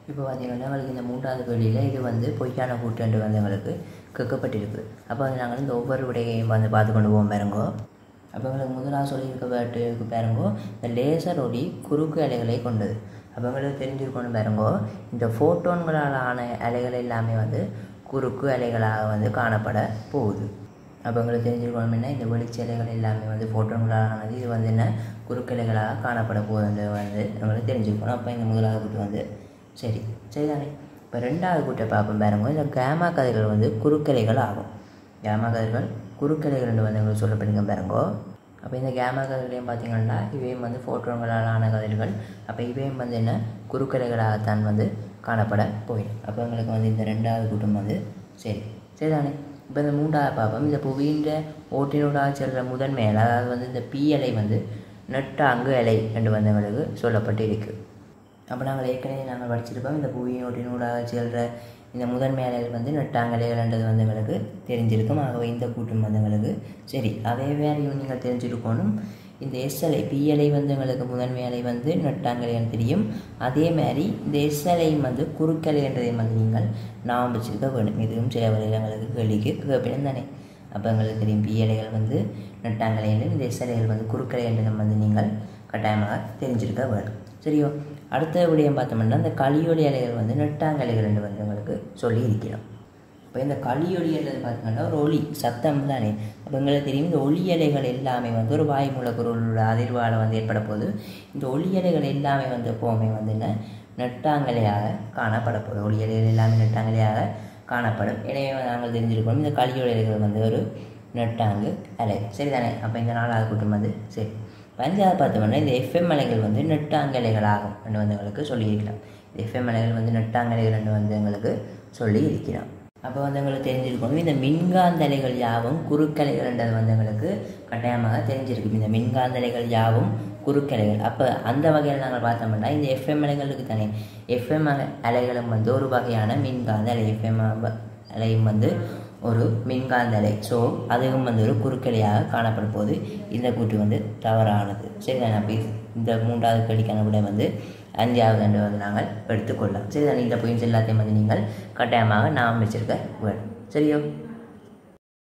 இப்போ பார்த்தீங்கன்னா எங்களுக்கு இந்த மூன்றாவது கேள்வியில் இது வந்து பொய்யான கூட்டு வந்து எங்களுக்கு கேட்கப்பட்டிருக்கு அப்போ வந்து நாங்கள் இந்த ஒவ்வொரு விடையையும் வந்து பார்த்து கொண்டு போவோம் பாருங்கோ அப்போ எங்களுக்கு முதலாக சொல்லியிருக்க பாட்டுக்கு பாருங்கோ இந்த லேசர் ஒளி குறுக்கு அலைகளை கொண்டது அப்போ எங்களுக்கு தெரிஞ்சிருக்கணும் பாருங்கோ இந்த ஃபோட்டோன்களால் ஆன அலைகள் எல்லாமே வந்து குறுக்கு அலைகளாக வந்து காணப்பட போகுது அப்போ எங்களுக்கு தெரிஞ்சிருக்கணும் என்ன இந்த வெளிச்சலைகள் எல்லாமே வந்து ஃபோட்டோன்களால் ஆனது இது வந்து என்ன குறுக்கலைகளாக காணப்பட போகுதுன்றது வந்து எங்களுக்கு தெரிஞ்சிருக்கணும் அப்போ இந்த முதலாவது கூட்டு வந்து சரி சரிதானே இப்போ ரெண்டாவது கூட்டை பார்ப்போம் பாருங்க இந்த கேமா கதிர்கள் வந்து குறுக்கலைகள் ஆகும் கேமா கதிர்கள் குறுக்கலைகள் என்று வந்து எங்களுக்கு சொல்லப்படுங்க பாருங்கோ அப்போ இந்த கேமா கதிர்களையும் பார்த்தீங்கன்னா இவையும் வந்து ஃபோட்டோன்களால் ஆன கதிர்கள் அப்போ இவையும் வந்து என்ன குறுக்கலைகளாகத்தான் வந்து காணப்பட போயிடும் அப்போ எங்களுக்கு வந்து இந்த ரெண்டாவது கூட்டம் வந்து சரி சரிதானே இப்போ இந்த மூன்றாவது பார்ப்போம் இந்த புவியின்ற ஓட்டினூடாக செல்கிற முதன்மை அலை அதாவது வந்து இந்த பி அலை வந்து நெட்டாங்கு அலை என்று வந்து எங்களுக்கு சொல்லப்பட்டு இருக்குது அப்போ நாங்கள் ஏற்கனவே நாங்கள் படிச்சிருப்போம் இந்த புவியின் ஓட்டினூடாக செல்கிற இந்த முதன்மை அலைகள் வந்து நெட்டாங்கலைகள்ன்றது வந்து எங்களுக்கு தெரிஞ்சிருக்கும் ஆகவே இந்த கூட்டம் வந்து எங்களுக்கு சரி அதே வேலையும் நீங்கள் தெரிஞ்சிருக்கணும் இந்த எஸ்எல்ஐ பிஎல்ஐ வந்து எங்களுக்கு முதன்மை அலை வந்து நெட்டாங்கலைன்னு தெரியும் அதே மாதிரி இந்த எஸ்எல்ஐயும் வந்து குறுக்கலைன்றதையும் வந்து நீங்கள் நாம் வச்சுருக்க வேணும் இதுவும் சில வரையில் எங்களுக்கு கேள்விக்கு கேட்பினும் தானே அப்போ எங்களுக்கு தெரியும் பிஎலைகள் வந்து நெட்டாங்கலைன்னு இந்த எஸ்எல்ஐகள் வந்து குறுக்கலை என்று நம்ம வந்து நீங்கள் கட்டாயமாக தெரிஞ்சிருக்க வேணும் சரியோ அடுத்த விடயம் பார்த்தோம்னா இந்த களியொலி அலைகள் வந்து நெட்டாங்கலைகள் என்று வந்து எங்களுக்கு சொல்லி இருக்கிறோம் இப்போ இந்த களியொலி அல்லது பார்த்தீங்கன்னா ஒரு ஒளி சத்தம் தானே அப்போ எங்களுக்கு தெரியும் இந்த ஒளி அலைகள் எல்லாமே வந்து ஒரு வாய் மூலப்பொருளோட அதிர்வால் வந்து ஏற்பட போகுது இந்த ஒளி அலைகள் எல்லாமே வந்து எப்போவுமே வந்து என்ன நெட்டாங்கலையாக காணப்பட போகுது ஒளி அலைகள் எல்லாமே நெட்டாங்கலையாக காணப்படும் எனவே நாங்கள் தெரிஞ்சிருக்கணும் இந்த களியொலி அலைகள் வந்து ஒரு நெட்டாங்கு அலை சரிதானே அப்போ இந்த நாலாவது கூட்டம் வந்து சரி பஞ்சாவது பார்த்தோம்னா இந்த எஃப்எம் அலைகள் வந்து நெட்டாங்கலைகள் ஆகும் என்று வந்து எங்களுக்கு சொல்லியிருக்கலாம் இந்த எஃப்எம் அலைகள் வந்து நெட்டாங்கலைகள் என்று வந்து எங்களுக்கு சொல்லி இருக்கிறோம் அப்போ வந்து எங்களுக்கு தெரிஞ்சிருக்கணும் இந்த மின்காந்த அலைகள் யாவும் குறுக்கலைகள்ன்றது வந்து எங்களுக்கு கட்டாயமாக தெரிஞ்சிருக்கும் இந்த மின்காந்த அலைகள் யாவும் குறுக்கலைகள் அப்போ அந்த வகையில் நாங்கள் பார்த்தோம்னா இந்த எஃப்எம் அலைகளுக்கு தானே எஃப்எம் அலைகளும் வந்து ஒரு வகையான மின்காந்த அலை எஃப்எம் அலையும் வந்து ஒரு மின்காந்த அலை ஸோ அதுவும் வந்து ஒரு குறுக்கலையாக காணப்படும் போது இந்த கூட்டு வந்து தவறானது சரிதானே அப்போ இந்த மூன்றாவது கடிக்கான விட வந்து அஞ்சாவது என்று வந்து நாங்கள் எடுத்துக்கொள்ளலாம் சரிதானே இந்த பாயிண்ட்ஸ் எல்லாத்தையும் வந்து நீங்கள் கட்டாயமாக நாம் வச்சிருக்க வேணும் சரியோ